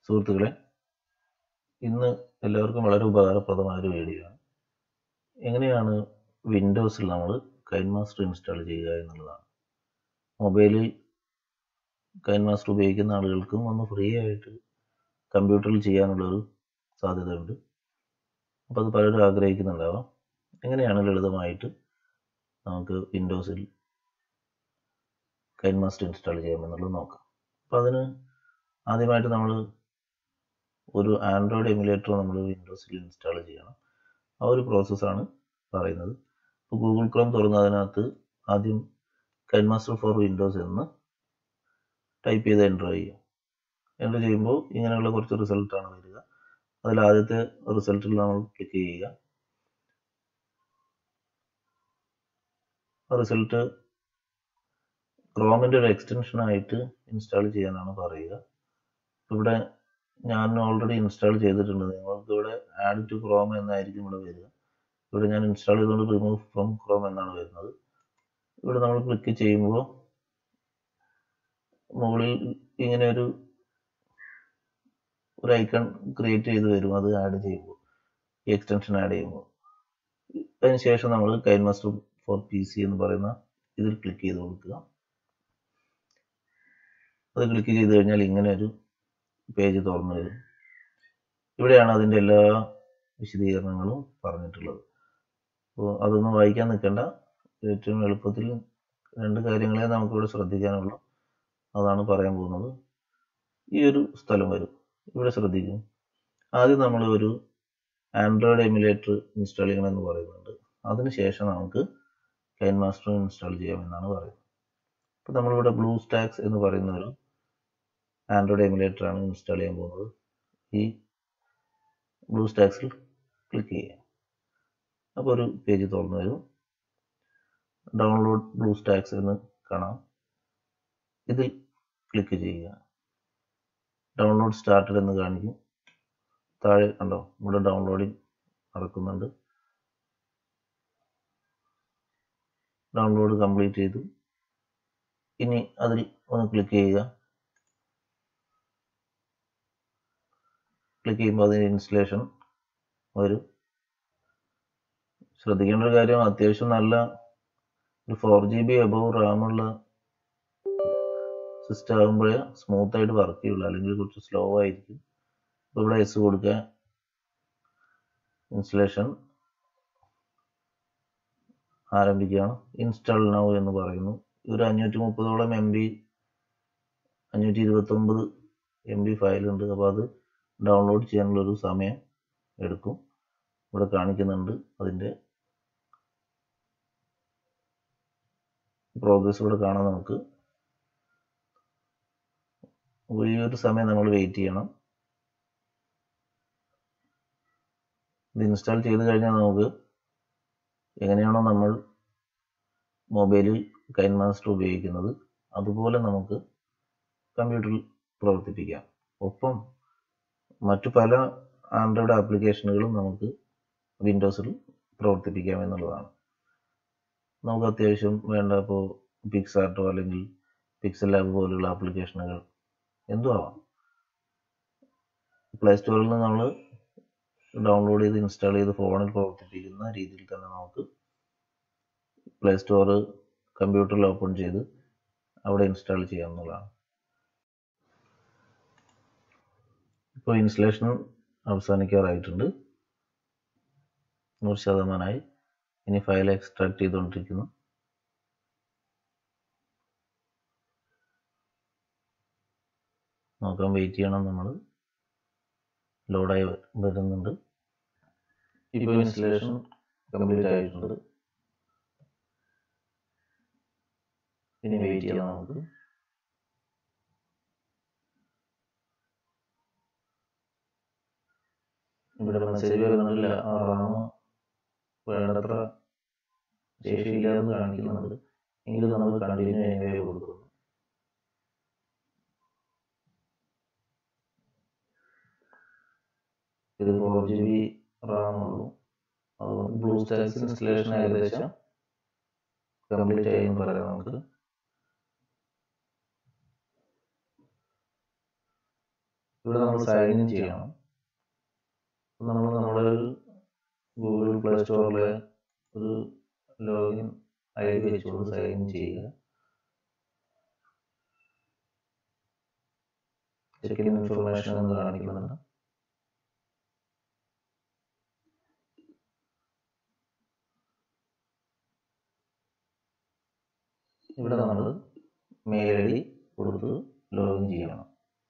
സുഹൃത്തുക്കളെ ഇന്ന് എല്ലാവർക്കും വളരെ ഉപകാരപ്രദമായ ഒരു വീഡിയോ ആണ് എങ്ങനെയാണ് വിൻഡോസിൽ നമ്മൾ കൈൻ മാസ്റ്റർ ഇൻസ്റ്റാൾ ചെയ്യുക എന്നുള്ളതാണ് മൊബൈലിൽ കൈൻ മാസ്റ്റർ ഉപയോഗിക്കുന്ന ആളുകൾക്കും ഒന്ന് ഫ്രീ ആയിട്ട് കമ്പ്യൂട്ടറിൽ ചെയ്യാനുള്ളൊരു സാധ്യതയുണ്ട് അപ്പോൾ അത് പലരും ആഗ്രഹിക്കുന്നുണ്ടാവാം എങ്ങനെയാണ് ലളിതമായിട്ട് നമുക്ക് വിൻഡോസിൽ കൈൻ മാസ്റ്റർ ഇൻസ്റ്റാൾ ചെയ്യാമെന്നുള്ളത് നോക്കാം അപ്പോൾ അതിന് ആദ്യമായിട്ട് നമ്മൾ ഒരു ആൻഡ്രോയിഡ് എമുലേറ്റർ നമ്മൾ വിൻഡോസിൽ ഇൻസ്റ്റാൾ ചെയ്യണം ആ ഒരു പ്രോസസ്സാണ് പറയുന്നത് ഇപ്പോൾ ഗൂഗിൾ ക്രോം തുറന്ന് അതിനകത്ത് ആദ്യം കൈൻ മാസ്റ്റർ ഫോർ വിൻഡോസ് എന്ന് ടൈപ്പ് ചെയ്ത് എൻ്റർ ചെയ്യുക എൻ്റർ ചെയ്യുമ്പോൾ ഇങ്ങനെയുള്ള കുറച്ച് റിസൾട്ടാണ് വരിക അതിൽ ആദ്യത്തെ റിസൾട്ടിൽ നമ്മൾ ക്ലിക്ക് ചെയ്യുക ആ റിസൾട്ട് ക്രോമിൻ്റെ ഒരു എക്സ്റ്റൻഷൻ ആയിട്ട് ഇൻസ്റ്റാൾ ചെയ്യാനാണ് പറയുക ഇവിടെ ഞാൻ ഓൾറെഡി ഇൻസ്റ്റാൾ ചെയ്തിട്ടുണ്ട് നിങ്ങൾക്ക് ഇവിടെ ആഡ് ടു ക്രോം എന്നായിരിക്കും ഇവിടെ വരിക ഇവിടെ ഞാൻ ഇൻസ്റ്റാൾ ചെയ്തുകൊണ്ട് റിമൂവ് ഫ്രം ക്രോം എന്നാണ് വരുന്നത് ഇവിടെ നമ്മൾ ക്ലിക്ക് ചെയ്യുമ്പോൾ മുകളിൽ ഇങ്ങനെ ഒരു ഒരു ഐക്കൺ ക്രിയേറ്റ് ചെയ്ത് വരും അത് ആഡ് ചെയ്യുമ്പോൾ ഈ എക്സ്റ്റൻഷൻ ആഡ് ചെയ്യുമ്പോൾ അതിന് ശേഷം നമ്മൾ KineMaster for P C എന്ന് പറയുന്ന ഇതിൽ ക്ലിക്ക് ചെയ്ത് കൊടുക്കുക അത് ക്ലിക്ക് ചെയ്ത് കഴിഞ്ഞാൽ ഇങ്ങനെ ഒരു പേജ് തുറന്നു വരും ഇവിടെയാണ് അതിൻ്റെ എല്ലാ വിശദീകരണങ്ങളും പറഞ്ഞിട്ടുള്ളത് അപ്പോൾ അതൊന്നും വായിക്കാൻ നിൽക്കേണ്ട ഏറ്റവും എളുപ്പത്തിൽ രണ്ട് കാര്യങ്ങളെ നമുക്കിവിടെ ശ്രദ്ധിക്കാനുള്ളൂ അതാണ് പറയാൻ പോകുന്നത് ഈ ഒരു സ്ഥലം വരും ഇവിടെ ശ്രദ്ധിക്കും ആദ്യം നമ്മൾ ഒരു ആൻഡ്രോയിഡ് എമുലേറ്റർ ഇൻസ്റ്റാൾ ചെയ്യണമെന്ന് പറയുന്നുണ്ട് അതിനുശേഷം നമുക്ക് കൈൻ മാസ്റ്റർ ഇൻസ്റ്റാൾ ചെയ്യാമെന്നാണ് പറയുന്നത് അപ്പോൾ നമ്മളിവിടെ ബ്ലൂ സ്റ്റാക്സ് എന്ന് പറയുന്ന ഒരു ആൻഡ്രോയിഡ് എമുലേറ്റർ ആണ് ഇൻസ്റ്റാൾ ചെയ്യാൻ പോകുന്നത് ഈ ബ്ലൂ സ്റ്റാക്സിൽ ക്ലിക്ക് ചെയ്യുക അപ്പോൾ ഒരു പേജ് തുറന്നു വരും ഡൗൺലോഡ് ബ്ലൂ സ്റ്റാക്സ് എന്ന് കാണാം ഇതിൽ ക്ലിക്ക് ചെയ്യുക ഡൗൺലോഡ് സ്റ്റാർട്ടഡ് എന്ന് കാണിക്കും താഴെ കണ്ടോ ഇവിടെ ഡൗൺലോഡിങ് നടക്കുന്നുണ്ട് ഡൗൺലോഡ് കംപ്ലീറ്റ് ചെയ്തു ഇനി അതിൽ ഒന്ന് ക്ലിക്ക് ചെയ്യുക ക്ലിക്ക് ചെയ്യുമ്പോൾ അതിന് ഇൻസ്റ്റലേഷൻ വരും ശ്രദ്ധിക്കേണ്ട ഒരു കാര്യം അത്യാവശ്യം നല്ല ഒരു ഫോർ ജി ബി എബവ് റാമുള്ള സിസ്റ്റം ആകുമ്പോഴേ സ്മൂത്ത് ആയിട്ട് വർക്ക് ചെയ്യുള്ളൂ അല്ലെങ്കിൽ കുറച്ച് സ്ലോ ആയിരിക്കും ഇപ്പോൾ ഇവിടെ എസ് കൊടുക്കുക ഇൻസ്റ്റലേഷൻ ആരംഭിക്കുകയാണ് ഇൻസ്റ്റാൾ നൗ എന്ന് പറയുന്നു ഒരു അഞ്ഞൂറ്റി മുപ്പതോളം എം ബി അഞ്ഞൂറ്റി ഇരുപത്തൊമ്പത് എം ബി ഫയലുണ്ട് അപ്പോൾ അത് ഡൗൺലോഡ് ചെയ്യാനുള്ളൊരു സമയം എടുക്കും ഇവിടെ കാണിക്കുന്നുണ്ട് അതിൻ്റെ പ്രോഗ്രസ് ഇവിടെ കാണാം നമുക്ക് ഈ ഒരു സമയം നമ്മൾ വെയിറ്റ് ചെയ്യണം ഇത് ഇൻസ്റ്റാൾ ചെയ്ത് കഴിഞ്ഞാൽ നമുക്ക് എങ്ങനെയാണോ നമ്മൾ മൊബൈലിൽ കൈൻ മാസ്റ്റർ ഉപയോഗിക്കുന്നത് അതുപോലെ നമുക്ക് കമ്പ്യൂട്ടറിൽ പ്രവർത്തിപ്പിക്കാം ഒപ്പം മറ്റു പല ആൻഡ്രോയിഡ് ആപ്ലിക്കേഷനുകളും നമുക്ക് വിൻഡോസിൽ പ്രവർത്തിപ്പിക്കാം എന്നുള്ളതാണ് നമുക്ക് അത്യാവശ്യം വേണ്ട ഇപ്പോൾ പിക്സാർട്ടോ അല്ലെങ്കിൽ പിക്സൽ ലാബ് പോലുള്ള ആപ്ലിക്കേഷനുകൾ എന്തും ആവാം പ്ലേ സ്റ്റോറിൽ നിന്ന് നമ്മൾ ഡൗൺലോഡ് ചെയ്ത് ഇൻസ്റ്റാൾ ചെയ്ത് ഫോണിൽ പ്രവർത്തിപ്പിക്കുന്ന രീതിയിൽ തന്നെ നമുക്ക് പ്ലേ സ്റ്റോർ കമ്പ്യൂട്ടറിൽ ഓപ്പൺ ചെയ്ത് അവിടെ ഇൻസ്റ്റാൾ ചെയ്യാവുന്നതാണ് ഇപ്പോൾ ഇൻസ്റ്റലേഷൻ അവസാനിക്കാറായിട്ടുണ്ട് നൂറ് ശതമാനമായി ഇനി ഫയൽ എക്സ്ട്രാക്ട് ചെയ്തുകൊണ്ടിരിക്കുന്നു നോക്കാൻ വെയിറ്റ് ചെയ്യണം നമ്മൾ ലോഡായി വരുന്നുണ്ട് ഇപ്പോൾ ഇൻസ്റ്റലേഷൻ കംപ്ലീറ്റ് ആയിട്ടുണ്ട് ഇനി വെയിറ്റ് ചെയ്യാം നമുക്ക് ഇവിടെ മെസ്സേജ് വരുന്നില്ല ആ റാം വേണ്ടത്ര ശേഷിയില്ലാന്ന് കാണിക്കുന്നുണ്ട് എങ്കിലും നമ്മൾ കണ്ടിന്യൂ എനിവേ കൊടുക്കുന്നു ഇത് ഫോർ ജി ബി റാം ഉള്ളൂ അതുകൊണ്ട് ബ്ലൂ സ്റ്റാക്സ് ഇൻസ്റ്റലേഷൻ ഏകദേശം കംപ്ലീറ്റ് ആയി എന്ന് പറയാം നമുക്ക് ഇവിടെ നമ്മൾ സൈൻ ഇൻ ചെയ്യണം നമ്മൾ നമ്മുടെ ഒരു ഗൂഗിൾ പ്ലേ സ്റ്റോറിലെ ഒരു ലോഗിൻ ഐ ഡി വെച്ചുകൊണ്ട് സൈൻ ഇൻ ചെയ്യുക ചെക്ക് ഇൻ ഇൻഫർമേഷൻ എന്ന് കാണിക്കുന്നുണ്ട് ഇവിടെ നമ്മൾ മെയിൽ ഐ ഡി കൊടുത്ത് ലോഗിൻ ചെയ്യണം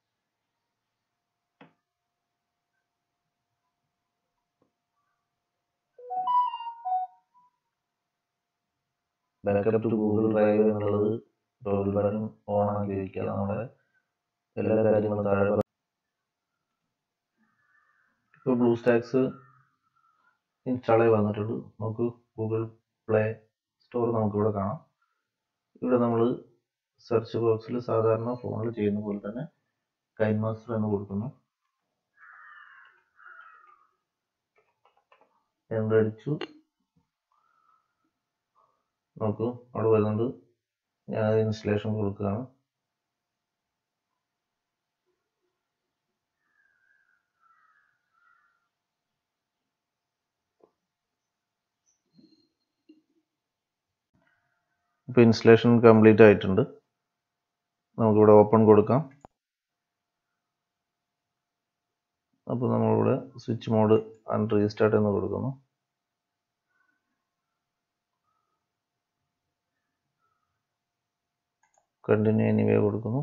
ബാക്കപ്പ് ടു ഗൂഗിൾ ഡ്രൈവ് എന്നുള്ളത് ടോഗിൾ ബട്ടൺ ഓൺ ആക്കി വയ്ക്കുക നമ്മുടെ എല്ലാ കാര്യങ്ങളും താഴെ ഇപ്പോൾ ബ്ലൂ സ്റ്റാക്സ് ഇൻസ്റ്റാൾ ആയി വന്നിട്ടുണ്ട് നമുക്ക് ഗൂഗിൾ പ്ലേ സ്റ്റോർ നമുക്കിവിടെ കാണാം ഇവിടെ നമ്മൾ സെർച്ച് ബോക്സിൽ സാധാരണ ഫോണിൽ ചെയ്യുന്ന പോലെ തന്നെ കൈൻ മാസ്റ്റർ എന്ന് കൊടുക്കുന്നു എൻ്റർ അടിച്ചു നോക്കൂ അവിടെ വരുന്നുണ്ട് ഞാൻ ഇൻസ്റ്റലേഷൻ കൊടുക്കുകയാണ് ഇപ്പോൾ ഇൻസ്റ്റലേഷൻ കംപ്ലീറ്റ് ആയിട്ടുണ്ട് നമുക്കിവിടെ ഓപ്പൺ കൊടുക്കാം അപ്പോൾ നമ്മളിവിടെ സ്വിച്ച് മോഡ് ആൻഡ് റീസ്റ്റാർട്ട് എന്ന് കൊടുക്കുന്നു കണ്ടിന്യൂ എനിവേ കൊടുക്കുന്നു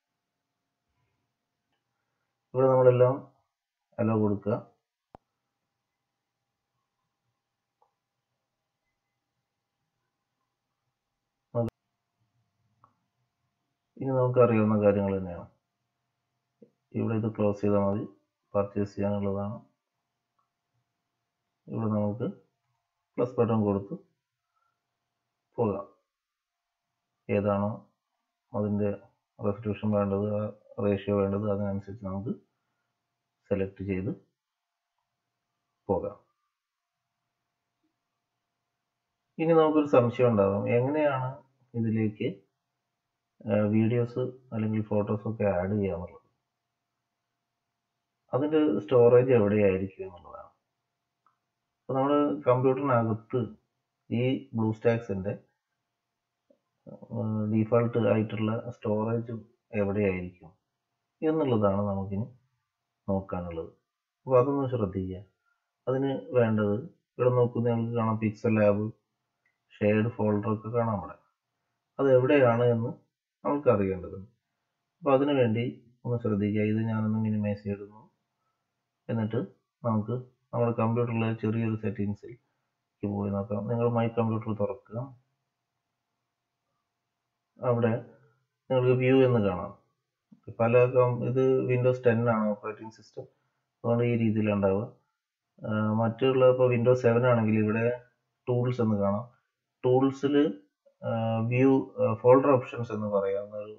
ഇവിടെ നമ്മളെല്ലാം അലോ കൊടുക്കുക ഇനി നമുക്ക് അറിയാവുന്ന കാര്യങ്ങൾ തന്നെയാണ് ഇവിടെ ഇത് ക്ലോസ് ചെയ്താൽ മതി പർച്ചേസ് ചെയ്യാനുള്ളതാണ് ഇവിടെ നമുക്ക് പ്ലസ് ബട്ടൺ കൊടുത്ത് പോകാം ഏതാണോ അതിൻ്റെ റെസൊല്യൂഷൻ വേണ്ടത് ആ റേഷ്യോ വേണ്ടത് അതിനനുസരിച്ച് നമുക്ക് സെലക്ട് ചെയ്ത് പോകാം ഇനി നമുക്കൊരു സംശയം ഉണ്ടാകും എങ്ങനെയാണ് ഇതിലേക്ക് വീഡിയോസ് അല്ലെങ്കിൽ ഫോട്ടോസ് ഒക്കെ ആഡ് ചെയ്യാന്നുള്ളത് അതിൻ്റെ സ്റ്റോറേജ് എവിടെയായിരിക്കും എന്നുള്ളതാണ് അപ്പോൾ നമ്മൾ കമ്പ്യൂട്ടറിനകത്ത് ഈ ബ്ലൂ സ്റ്റാക്സിൻ്റെ ഡീഫാൾട്ട് ആയിട്ടുള്ള സ്റ്റോറേജ് എവിടെയായിരിക്കും എന്നുള്ളതാണ് നമുക്കിനി നോക്കാനുള്ളത് അപ്പോൾ അതൊന്ന് ശ്രദ്ധിക്കുക അതിന് വേണ്ടത് ഇവിടെ നോക്കുന്ന നിങ്ങൾക്ക് കാണാം പിക്സൽ ലാബ് ഷെയർഡ് ഫോൾഡർ ഒക്കെ കാണാം അവിടെ അത് എവിടെയാണ് എന്ന് നമുക്ക് അറിയേണ്ടതുണ്ട് അപ്പോൾ അതിനു വേണ്ടി ഒന്ന് ശ്രദ്ധിക്കുക ഇത് ഞാനൊന്ന് മിനിമൈസ് ചെയ്തിടുന്നു എന്നിട്ട് നമുക്ക് നമ്മുടെ കമ്പ്യൂട്ടറിലെ ചെറിയൊരു സെറ്റിങ്സിൽ പോയി നോക്കാം നിങ്ങൾ മൈ കമ്പ്യൂട്ടർ തുറക്കുക അവിടെ നിങ്ങൾക്ക് വ്യൂ എന്ന് കാണാം പല ഇത് വിൻഡോസ് ടെൻ ആണ് ഓപ്പറേറ്റിംഗ് സിസ്റ്റം അതുകൊണ്ട് ഈ രീതിയിലാണ് ഉണ്ടാവുക മറ്റുള്ള ഇപ്പോൾ വിൻഡോസ് സെവൻ ആണെങ്കിൽ ഇവിടെ ടൂൾസ് എന്ന് കാണാം ടൂൾസിൽ വ്യൂ ഫോൾഡർ ഓപ്ഷൻസ് എന്ന് പറയാവുന്ന ഒരു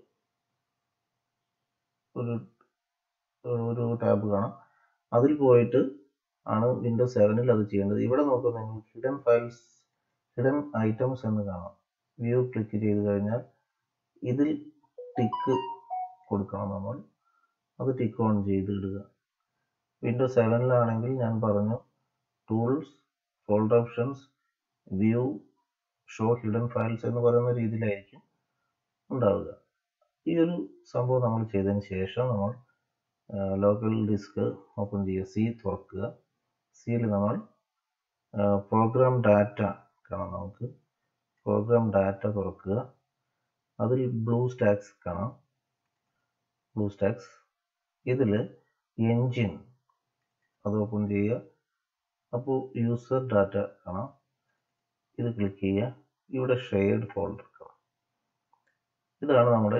ഒരു ഒരു ടാബ് കാണാം അതിൽ പോയിട്ട് ആണ് വിൻഡോസ് സെവനിൽ അത് ചെയ്യേണ്ടത് ഇവിടെ നോക്കുക നിങ്ങൾ ഹിഡൻ ഫയൽസ് ഹിഡൻ ഐറ്റംസ് എന്ന് കാണാം വ്യൂ ക്ലിക്ക് ചെയ്ത് കഴിഞ്ഞാൽ ഇതിൽ ടിക്ക് കൊടുക്കണം നമ്മൾ അത് ടിക്ക് ഓൺ ചെയ്ത് ഇടുക വിൻഡോസ് സെവനിലാണെങ്കിൽ ഞാൻ പറഞ്ഞു tools folder options view show hidden files എന്ന് പറയുന്ന രീതിയിലായിരിക്കും ഉണ്ടാവുക ഈ ഒരു സംഭവം നമ്മൾ ചെയ്തതിന് ശേഷം നമ്മൾ ലോക്കൽ ഡിസ്ക് ഓപ്പൺ ചെയ്യുക സി തുറക്കുക സിയിൽ നമ്മൾ പ്രോഗ്രാം ഡാറ്റ കാണാം നമുക്ക് പ്രോഗ്രാം ഡാറ്റ തുറക്കുക അതിൽ ബ്ലൂ സ്റ്റാക്സ് കാണാം ബ്ലൂ സ്റ്റാക്സ് ഇതിൽ എൻജിൻ അത് ഓപ്പൺ ചെയ്യുക അപ്പോൾ യൂസർ ഡാറ്റ കാണാം ഇത് ക്ലിക്ക് ചെയ്യുക ഇവിടെ ഷെയർഡ് ഫോൾഡർ കാണാം ഇതാണ് നമ്മുടെ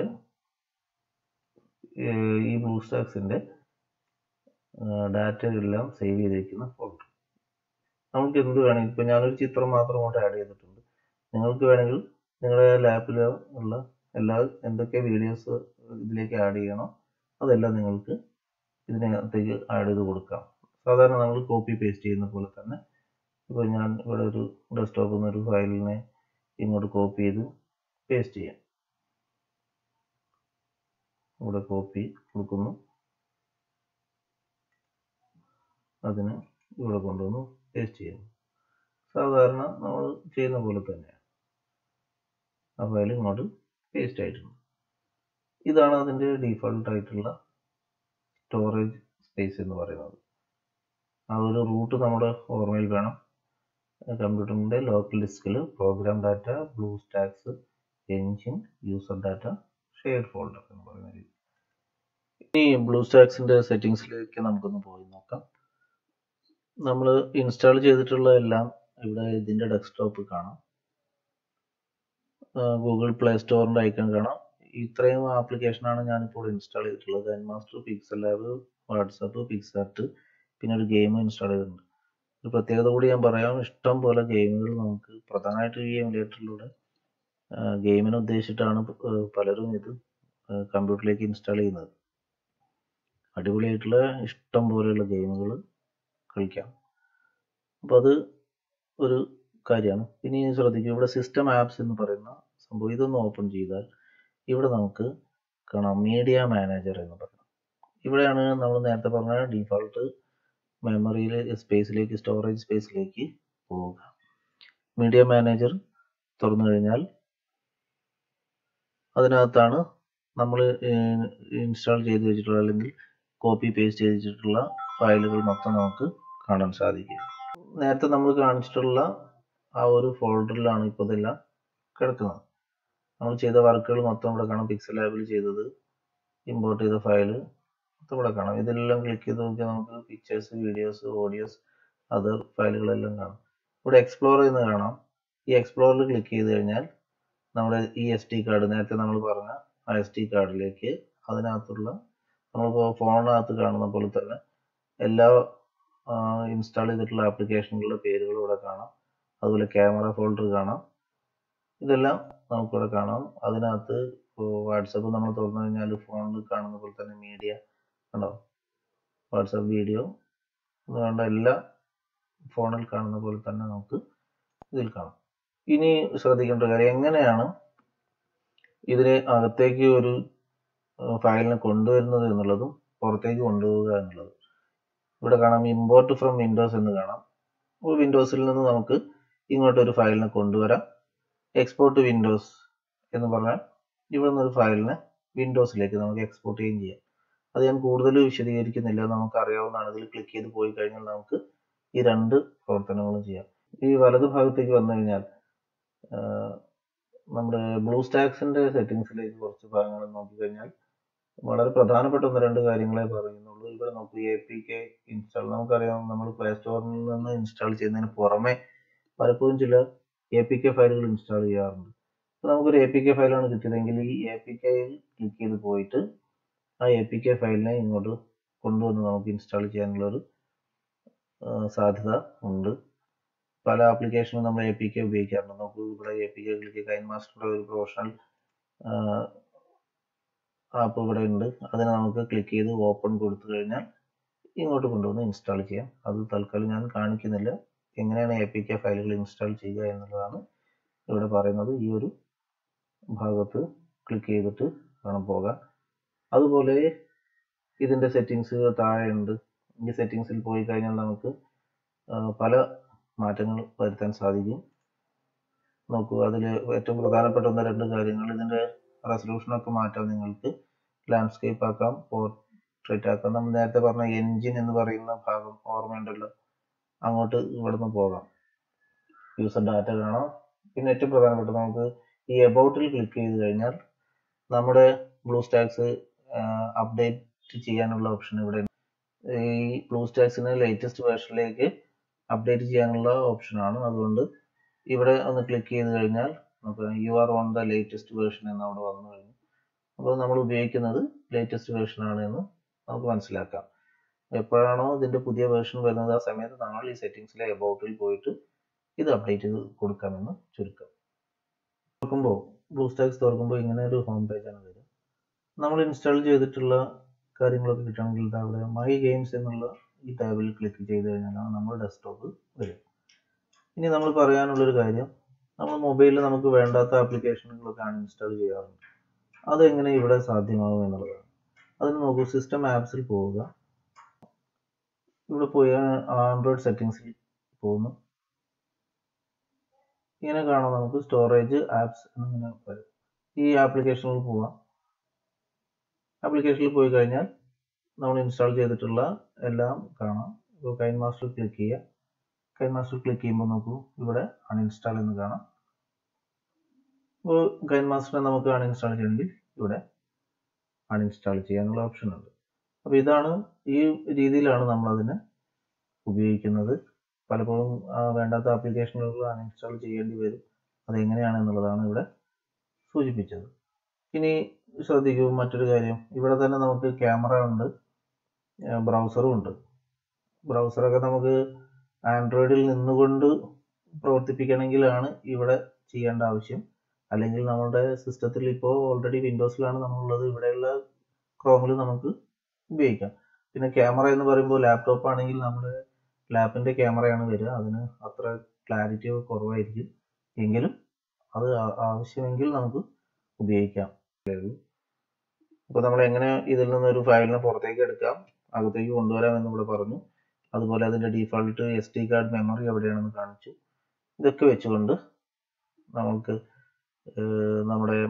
ഈ ബ്ലൂ സ്റ്റാക്സിൻ്റെ ഡാറ്റ എല്ലാം സേവ് ചെയ്തിരിക്കുന്ന ഫോൾഡർ നമുക്ക് എന്ത് വേണമെങ്കിൽ ഇപ്പോൾ ഞാനൊരു ചിത്രം മാത്രം അങ്ങോട്ട് ആഡ് ചെയ്തിട്ടുണ്ട് നിങ്ങൾക്ക് വേണമെങ്കിൽ നിങ്ങളുടെ ലാപ്പിൽ ഉള്ള എല്ലാ എന്തൊക്കെ വീഡിയോസ് ഇതിലേക്ക് ആഡ് ചെയ്യണോ അതെല്ലാം നിങ്ങൾക്ക് ഇതിനകത്തേക്ക് ആഡ് ചെയ്ത് കൊടുക്കാം സാധാരണ നമ്മൾ കോപ്പി പേസ്റ്റ് ചെയ്യുന്ന പോലെ തന്നെ ഇപ്പോൾ ഞാൻ ഇവിടെ ഒരു ഡെസ്ക്ടോപ്പിൽ നിന്ന് ഒരു ഫയലിനെ ഇങ്ങോട്ട് കോപ്പി ചെയ്ത് പേസ്റ്റ് ചെയ്യാം ഇവിടെ കോപ്പി കൊടുക്കുന്നു അതിന് ഇവിടെ കൊണ്ടുവന്ന് പേസ്റ്റ് ചെയ്യുന്നു സാധാരണ നമ്മൾ ചെയ്യുന്ന പോലെ തന്നെയാണ് ആ ഫയൽ ഇങ്ങോട്ട് പേസ്റ്റ് ആയിട്ടുണ്ട് ഇതാണ് അതിൻ്റെ ഡീഫോൾട്ട് ആയിട്ടുള്ള സ്റ്റോറേജ് സ്പേസ് എന്ന് പറയുന്നത് ആ ഒരു റൂട്ട് നമ്മുടെ ഓർമ്മയിൽ വേണം കമ്പ്യൂട്ടറിൻ്റെ ലോക്കൽ ഡിസ്കിൽ program data BlueStacks engine user data shared folder എന്ന് പറയുന്ന രീതി ഇനി ബ്ലൂ സ്റ്റാക്സിൻ്റെ സെറ്റിങ്സിലേക്ക് നമുക്കൊന്ന് പോയി നോക്കാം നമ്മൾ ഇൻസ്റ്റാൾ ചെയ്തിട്ടുള്ള എല്ലാം ഇവിടെ ഇതിൻ്റെ ഡെസ്ക്ടോപ്പ് കാണാം ഗൂഗിൾ പ്ലേ സ്റ്റോറിൻ്റെ ഐക്കൺ കാണാം ഇത്രയും ആപ്ലിക്കേഷനാണ് ഞാനിപ്പോൾ ഇൻസ്റ്റാൾ ചെയ്തിട്ടുള്ളത് KineMaster pixel lab WhatsApp PicsArt പിന്നെ ഒരു ഗെയിം ഇൻസ്റ്റാൾ ചെയ്തിട്ടുണ്ട് ഒരു പ്രത്യേകത കൂടി ഞാൻ പറയാം ഇഷ്ടം പോലെ ഗെയിമുകൾ നമുക്ക് പ്രധാനമായിട്ട് ഈ എമുലേറ്ററിലൂടെ ഗെയിമിനെ ഉദ്ദേശിച്ചിട്ടാണ് പലരും ഇത് കമ്പ്യൂട്ടറിലേക്ക് ഇൻസ്റ്റാൾ ചെയ്യുന്നത് അടിപൊളിയായിട്ടുള്ള ഇഷ്ടം പോലെയുള്ള ഗെയിമുകൾ കളിക്കാം അപ്പോൾ അത് ഒരു കാര്യമാണ് ഇനി ശ്രദ്ധിക്കുക ഇവിടെ സിസ്റ്റം ആപ്സ് എന്ന് പറയുന്ന സംഭവം ഇതൊന്ന് ഓപ്പൺ ചെയ്താൽ ഇവിടെ നമുക്ക് കാണാം മീഡിയ മാനേജർ എന്ന് പറയുന്നത് ഇവിടെയാണ് നമ്മൾ നേരത്തെ പറഞ്ഞ ഡീഫോൾട്ട് മെമ്മറിയിൽ സ്പേസിലേക്ക് സ്റ്റോറേജ് സ്പേസിലേക്ക് പോവുക മീഡിയ മാനേജർ തുറന്നു കഴിഞ്ഞാൽ അതിനകത്താണ് നമ്മൾ ഇൻസ്റ്റാൾ ചെയ്ത് വെച്ചിട്ടുള്ള അല്ലെങ്കിൽ കോപ്പി പേസ്റ്റ് ചെയ്ത് വെച്ചിട്ടുള്ള ഫയലുകൾ മൊത്തം നമുക്ക് കാണാൻ സാധിക്കും നേരത്തെ നമ്മൾ കാണിച്ചിട്ടുള്ള ആ ഒരു ഫോൾഡറിലാണ് ഇപ്പോൾ ഇതെല്ലാം കിടക്കുന്നത് നമ്മൾ ചെയ്ത വർക്കുകൾ മൊത്തം ഇവിടെ കാണാം പിക്സൽ ലാബിൽ ചെയ്തത് ഇമ്പോർട്ട് ചെയ്ത ഫയൽ മൊത്തം ഇവിടെ കാണാം ഇതെല്ലാം ക്ലിക്ക് ചെയ്ത് നോക്കിയാൽ നമുക്ക് പിക്ചേഴ്സ് വീഡിയോസ് ഓഡിയോസ് അതർ ഫയലുകളെല്ലാം കാണാം ഇവിടെ എക്സ്പ്ലോർ ചെയ്യുന്നത് കാണാം ഈ എക്സ്പ്ലോറിൽ ക്ലിക്ക് ചെയ്ത് കഴിഞ്ഞാൽ നമ്മുടെ ഈ എസ് ടി കാർഡ് നേരത്തെ നമ്മൾ പറഞ്ഞ ആ എസ് ടി കാർഡിലേക്ക് അതിനകത്തുള്ള നമ്മളിപ്പോൾ ഫോണിനകത്ത് കാണുന്ന പോലെ തന്നെ എല്ലാ ഇൻസ്റ്റാൾ ചെയ്തിട്ടുള്ള ആപ്ലിക്കേഷനുകളുടെ പേരുകൾ ഇവിടെ കാണാം അതുപോലെ ക്യാമറ ഫോൾഡർ കാണാം ഇതെല്ലാം നമുക്കിവിടെ കാണാം അതിനകത്ത് വാട്സപ്പ് നമ്മൾ തുറന്നു കഴിഞ്ഞാൽ ഫോണിൽ കാണുന്ന പോലെ തന്നെ മീഡിയ കണ്ടോ വാട്സപ്പ് വീഡിയോ എന്ന് വേണ്ട എല്ലാ ഫോണിൽ കാണുന്ന പോലെ തന്നെ നമുക്ക് ഇതിൽ കാണാം ഇനി ശ്രദ്ധിക്കേണ്ട കാര്യം എങ്ങനെയാണ് ഇതിനെ അകത്തേക്ക് ഒരു ഫയലിനെ കൊണ്ടുവരുന്നത് എന്നുള്ളതും പുറത്തേക്ക് കൊണ്ടുപോവുക എന്നുള്ളതും ഇവിടെ കാണാം ഇമ്പോർട്ട് ഫ്രം വിൻഡോസ് എന്ന് കാണാം വിൻഡോസിൽ നിന്ന് നമുക്ക് ഇങ്ങോട്ട് ഒരു ഫയലിനെ കൊണ്ടുവരാം എക്സ്പോർട്ട് വിൻഡോസ് എന്ന് പറഞ്ഞാൽ ഇവിടെ നിന്ന് ഒരു ഫയലിനെ വിൻഡോസിലേക്ക് നമുക്ക് എക്സ്പോർട്ട് ചെയ്യുകയും ചെയ്യാം അത് ഞാൻ കൂടുതൽ വിശദീകരിക്കുന്നില്ല നമുക്ക് അറിയാവുന്നതാണ് ഇതിൽ ക്ലിക്ക് ചെയ്ത് പോയി കഴിഞ്ഞാൽ നമുക്ക് ഈ രണ്ട് പ്രവർത്തനങ്ങളും ചെയ്യാം ഈ വലത് ഭാഗത്തേക്ക് വന്നു കഴിഞ്ഞാൽ നമ്മുടെ ബ്ലൂ സ്റ്റാക്സിന്റെ സെറ്റിംഗ്സിലേക്ക് കുറച്ച് ഭാഗങ്ങൾ നോക്കിക്കഴിഞ്ഞാൽ വളരെ പ്രധാനപ്പെട്ട ഒന്ന് രണ്ട് കാര്യങ്ങളെ പറയുന്നുള്ളൂ ഇവിടെ നമുക്ക് എ പി കെ ഇൻസ്റ്റാൾ നമുക്കറിയാം നമ്മൾ പ്ലേ സ്റ്റോറിൽ നിന്ന് ഇൻസ്റ്റാൾ ചെയ്യുന്നതിന് പുറമെ പലപ്പോഴും ചില എ പി കെ ഫയലുകൾ ഇൻസ്റ്റാൾ ചെയ്യാറുണ്ട് അപ്പോൾ നമുക്കൊരു എ പി കെ ഫയലാണ് കിട്ടിയതെങ്കിൽ ഈ എ പി കെയിൽ ക്ലിക്ക് ചെയ്ത് പോയിട്ട് ആ എ പി കെ ഫയലിനെ ഇങ്ങോട്ട് കൊണ്ടുവന്ന് നമുക്ക് ഇൻസ്റ്റാൾ ചെയ്യാനുള്ളൊരു സാധ്യത ഉണ്ട് പല ആപ്ലിക്കേഷനും നമ്മൾ എ പി കെ ഉപയോഗിക്കാറുണ്ട് നമുക്ക് ഇവിടെ എ പി കെ ക്ലിക്ക് കൈൻ മാസ്റ്ററുടെ ഒരു പ്രൊഫഷണൽ ആപ്പ് ഇവിടെ ഉണ്ട് അതിനെ നമുക്ക് ക്ലിക്ക് ചെയ്ത് ഓപ്പൺ കൊടുത്തു കഴിഞ്ഞാൽ ഇങ്ങോട്ട് കൊണ്ടുവന്ന് ഇൻസ്റ്റാൾ ചെയ്യാം അത് തൽക്കാലം ഞാൻ കാണിക്കുന്നില്ല എങ്ങനെയാണ് എ പി കെ ഫയലുകൾ ഇൻസ്റ്റാൾ ചെയ്യുക എന്നുള്ളതാണ് ഇവിടെ പറയുന്നത് ഈ ഒരു ഭാഗത്ത് ക്ലിക്ക് ചെയ്തിട്ട് വേണം പോകാൻ അതുപോലെ ഇതിൻ്റെ സെറ്റിങ്സ് താഴെയുണ്ട് ഈ സെറ്റിങ്സിൽ പോയി കഴിഞ്ഞാൽ നമുക്ക് പല മാറ്റങ്ങൾ വരുത്താൻ സാധിക്കും നോക്കൂ അതിൽ ഏറ്റവും പ്രധാനപ്പെട്ട ഒന്ന് രണ്ട് കാര്യങ്ങൾ ഇതിൻ്റെ റെസൊല്യൂഷനൊക്കെ മാറ്റാം നിങ്ങൾക്ക് ലാൻഡ്സ്കേപ്പ് ആക്കാം പോർട്രേറ്റ് ആക്കാം നമ്മൾ നേരത്തെ പറഞ്ഞ എൻജിൻ എന്ന് പറയുന്ന ഭാഗം ഓർമ്മയുണ്ടല്ലോ അങ്ങോട്ട് ഇവിടുന്ന് പോകാം യൂസർ ഡാറ്റ കാണാം പിന്നെ ഏറ്റവും പ്രധാനപ്പെട്ട നമുക്ക് ഈ എബൌട്ടിൽ ക്ലിക്ക് ചെയ്ത് കഴിഞ്ഞാൽ നമ്മുടെ ബ്ലൂ സ്റ്റാക്സ് അപ്ഡേറ്റ് ചെയ്യാനുള്ള ഓപ്ഷൻ ഇവിടെ ഈ ബ്ലൂ സ്റ്റാക്സിന് ലേറ്റസ്റ്റ് വേർഷനിലേക്ക് അപ്ഡേറ്റ് ചെയ്യാനുള്ള ഓപ്ഷനാണ് അതുകൊണ്ട് ഇവിടെ ഒന്ന് ക്ലിക്ക് ചെയ്ത് കഴിഞ്ഞാൽ നമുക്ക് you are on the latest version എന്ന് അവിടെ വന്നു കഴിഞ്ഞു അപ്പോൾ നമ്മൾ ഉപയോഗിക്കുന്നത് ലേറ്റസ്റ്റ് വേർഷൻ ആണ് എന്ന് നമുക്ക് മനസ്സിലാക്കാം എപ്പോഴാണോ ഇതിൻ്റെ പുതിയ വേർഷൻ വരുന്നത് ആ സമയത്ത് നമ്മൾ ഈ സെറ്റിങ്സിലെ എബൌട്ടിൽ പോയിട്ട് ഇത് അപ്ഡേറ്റ് ചെയ്ത് കൊടുക്കാമെന്ന് ചുരുക്കം തുറക്കുമ്പോൾ ബ്ലൂ സ്റ്റാക്സ് തുറക്കുമ്പോൾ ഇങ്ങനെ ഒരു ഹോം പേജാണ് വരിക നമ്മൾ ഇൻസ്റ്റാൾ ചെയ്തിട്ടുള്ള കാര്യങ്ങളൊക്കെ കിട്ടണമെങ്കിൽ അവിടെ മൈ ഗെയിംസ് എന്നുള്ള ഈ ടാബിൽ ക്ലിക്ക് ചെയ്ത് കഴിഞ്ഞാലാണ് നമ്മൾ ഡെസ്ക്ടോപ്പ് വരിക ഇനി നമ്മൾ പറയാനുള്ളൊരു കാര്യം നമ്മൾ മൊബൈലിൽ നമുക്ക് വേണ്ടാത്ത ആപ്ലിക്കേഷനുകളൊക്കെ അൺഇൻസ്റ്റാൾ ചെയ്യാറുണ്ട് അതെങ്ങനെ ഇവിടെ സാധ്യമാകും എന്നുള്ളതാണ് അതിന് നോക്കൂ സിസ്റ്റം ആപ്സിൽ പോവുക ഇവിടെ പോയി ആൻഡ്രോയിഡ് സെറ്റിങ്സിൽ പോകുന്നു ഇങ്ങനെ കാണാം നമുക്ക് സ്റ്റോറേജ് ആപ്സ് എന്നിങ്ങനെ വരും ഈ ആപ്ലിക്കേഷനിൽ പോവാം ആപ്ലിക്കേഷനിൽ പോയി കഴിഞ്ഞാൽ നമ്മൾ ഇൻസ്റ്റാൾ ചെയ്തിട്ടുള്ള എല്ലാം കാണാം ഇപ്പോൾ കൈൻ മാസ്റ്റർ ക്ലിക്ക് ചെയ്യുക കൈൻ മാസ്റ്റർ ക്ലിക്ക് ചെയ്യുമ്പോൾ നോക്കൂ ഇവിടെ അൺഇൻസ്റ്റാൾ എന്ന് കാണാം അപ്പോൾ കൈൻ മാസ്റ്ററിനെ നമുക്ക് അൺഇൻസ്റ്റാൾ ചെയ്യണമെങ്കിൽ ഇവിടെ അൺഇൻസ്റ്റാൾ ചെയ്യാനുള്ള ഓപ്ഷൻ ഉണ്ട് അപ്പോൾ ഇതാണ് ഈ രീതിയിലാണ് നമ്മൾ അതിനെ ഉപയോഗിക്കുന്നത് പലപ്പോഴും ആ, വേണ്ടാത്ത ആപ്ലിക്കേഷനുകൾ അൺഇൻസ്റ്റാൾ ചെയ്യേണ്ടി വരും അതെങ്ങനെയാണ് എന്നുള്ളതാണ് ഇവിടെ സൂചിപ്പിച്ചത് ഇനി ശ്രദ്ധിക്കൂ മറ്റൊരു കാര്യം ഇവിടെ തന്നെ നമുക്ക് ക്യാമറ ഉണ്ട് ബ്രൗസറും ഉണ്ട് ബ്രൗസറൊക്കെ നമുക്ക് ആൻഡ്രോയിഡിൽ നിന്നുകൊണ്ട് പ്രവർത്തിപ്പിക്കണമെങ്കിലാണ് ഇവിടെ ചെയ്യേണ്ട ആവശ്യം അല്ലെങ്കിൽ നമ്മുടെ സിസ്റ്റത്തിൽ ഇപ്പോൾ ഓൾറെഡി വിൻഡോസിലാണ് നമ്മളുള്ളത് ഇവിടെയുള്ള ക്രോമിൽ നമുക്ക് ഉപയോഗിക്കാം പിന്നെ ക്യാമറ എന്ന് പറയുമ്പോൾ ലാപ്ടോപ്പ് ആണെങ്കിൽ നമ്മുടെ ലാപ്പിന്റെ ക്യാമറയാണ് വരിക അതിന് അത്ര ക്ലാരിറ്റി കുറവായിരിക്കും എങ്കിലും അത് ആ- ആവശ്യമെങ്കിൽ നമുക്ക് ഉപയോഗിക്കാം അപ്പോൾ നമ്മൾ എങ്ങനെ ഇതിൽ നിന്ന് ഒരു ഫയലിനെ പുറത്തേക്ക് എടുക്കാം അകത്തേക്ക് കൊണ്ടുവരാം എന്ന് ഇവിടെ പറഞ്ഞു അതുപോലെ അതിന്റെ default S D card memory എവിടെയാണെന്ന് കാണിച്ചു ഇതൊക്കെ വെച്ചുകൊണ്ട് നമുക്ക് ഏഹ് നമ്മുടെ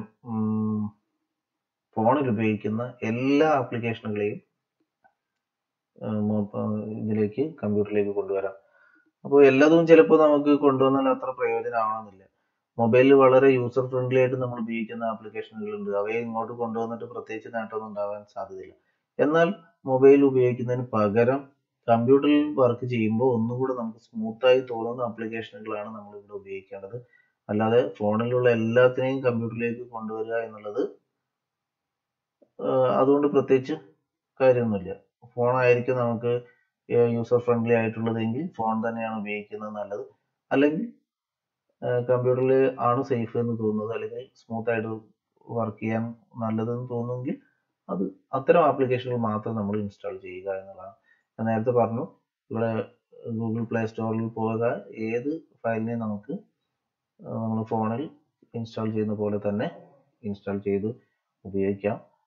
ഫോണിൽ ഉപയോഗിക്കുന്ന എല്ലാ ആപ്ലിക്കേഷനുകളെയും ഏഹ് മൊ- ഏഹ് ഇതിലേക്ക് കമ്പ്യൂട്ടറിലേക്ക് കൊണ്ടുവരാം അപ്പോൾ എല്ലാതും ചിലപ്പോൾ നമുക്ക് കൊണ്ടുവന്നാൽ അത്ര പ്രയോജനമാവണമെന്നില്ല മൊബൈലിൽ വളരെ യൂസർ ഫ്രണ്ട്ലി ആയിട്ട് നമ്മൾ ഉപയോഗിക്കുന്ന ആപ്ലിക്കേഷനുകളുണ്ട് അവയെ ഇങ്ങോട്ട് കൊണ്ടുവന്നിട്ട് പ്രത്യേകിച്ച് നേട്ടമൊന്നും ഉണ്ടാവാൻ സാധ്യതയില്ല എന്നാൽ മൊബൈൽ ഉപയോഗിക്കുന്നതിന് പകരം കമ്പ്യൂട്ടറിൽ വർക്ക് ചെയ്യുമ്പോൾ ഒന്നുകൂടെ നമുക്ക് സ്മൂത്തായി തോന്നുന്ന ആപ്ലിക്കേഷനുകളാണ് നമ്മൾ ഇവിടെ ഉപയോഗിക്കേണ്ടത് അല്ലാതെ ഫോണിലുള്ള എല്ലാത്തിനെയും കമ്പ്യൂട്ടറിലേക്ക് കൊണ്ടുവരിക എന്നുള്ളത് ഏഹ് അതുകൊണ്ട് പ്രത്യേകിച്ച് കാര്യമൊന്നുമില്ല ഫോൺ ആയിരിക്കും നമുക്ക് യൂസർ ഫ്രണ്ട്ലി ആയിട്ടുള്ളതെങ്കിൽ ഫോൺ തന്നെയാണ് ഉപയോഗിക്കുന്നത് നല്ലത് അല്ലെങ്കിൽ കമ്പ്യൂട്ടറിൽ ആണ് സേഫ് എന്ന് തോന്നുന്നത് അല്ലെങ്കിൽ സ്മൂത്ത് ആയിട്ട് വർക്ക് ചെയ്യാൻ നല്ലതെന്ന് തോന്നുമെങ്കിൽ അത് അത്തരം ആപ്ലിക്കേഷനുകൾ മാത്രം നമ്മൾ ഇൻസ്റ്റാൾ ചെയ്യുക എന്നുള്ളതാണ് ഞാൻ നേരത്തെ പറഞ്ഞു ഇവിടെ ഗൂഗിൾ പ്ലേ സ്റ്റോറിൽ പോവുക ഏത് ഫയലിനെയും നമുക്ക് നമ്മൾ ഫോണിൽ ഇൻസ്റ്റാൾ ചെയ്യുന്ന പോലെ തന്നെ ഇൻസ്റ്റാൾ ചെയ്ത് ഉപയോഗിക്കാം